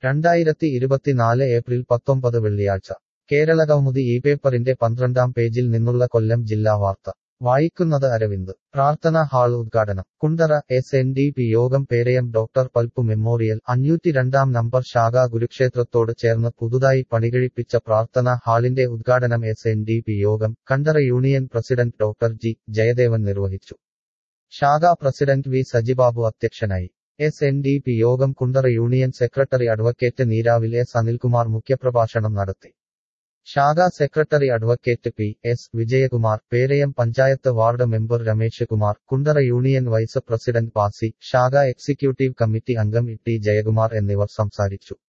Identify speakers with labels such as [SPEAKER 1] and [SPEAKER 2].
[SPEAKER 1] രണ്ടായിരത്തി ഇരുപത്തിനാല് ഏപ്രിൽ പത്തൊമ്പത് വെള്ളിയാഴ്ച കേരളകൗമുദി ഈ പേപ്പറിന്റെ പന്ത്രണ്ടാം പേജിൽ നിന്നുള്ള കൊല്ലം ജില്ലാ വാർത്ത വായിക്കുന്നത് അരവിന്ദ് പ്രാർത്ഥനാ ഹാൾ ഉദ്ഘാടനം Kundara S N D P Yogam Perayam doctor Palpu memorial അഞ്ഞൂറ്റി രണ്ടാം നമ്പർ ശാഖ ഗുരുക്ഷേത്രത്തോട് ചേർന്ന് പുതുതായി പണികഴിപ്പിച്ച പ്രാർത്ഥനാ ഹാളിന്റെ ഉദ്ഘാടനം S N D P Yogam Kundara union president doctor G Jayadevan നിർവഹിച്ചു ശാഖാ പ്രസിഡന്റ് വി സജിബാബു അധ്യക്ഷനായി S N D P Yogam Kundara union secretary advocate Neeravil S Anilkumar മുഖ്യപ്രഭാഷണം നടത്തി ശാഖാ secretary advocate P S Vijayakumar Perayam panchayat ward member Ramesh Kumar Kundara union vice president പാസി ശാഖാ എക്സിക്യൂട്ടീവ് കമ്മിറ്റി അംഗം ടി ജയകുമാർ എന്നിവർ സംസാരിച്ചു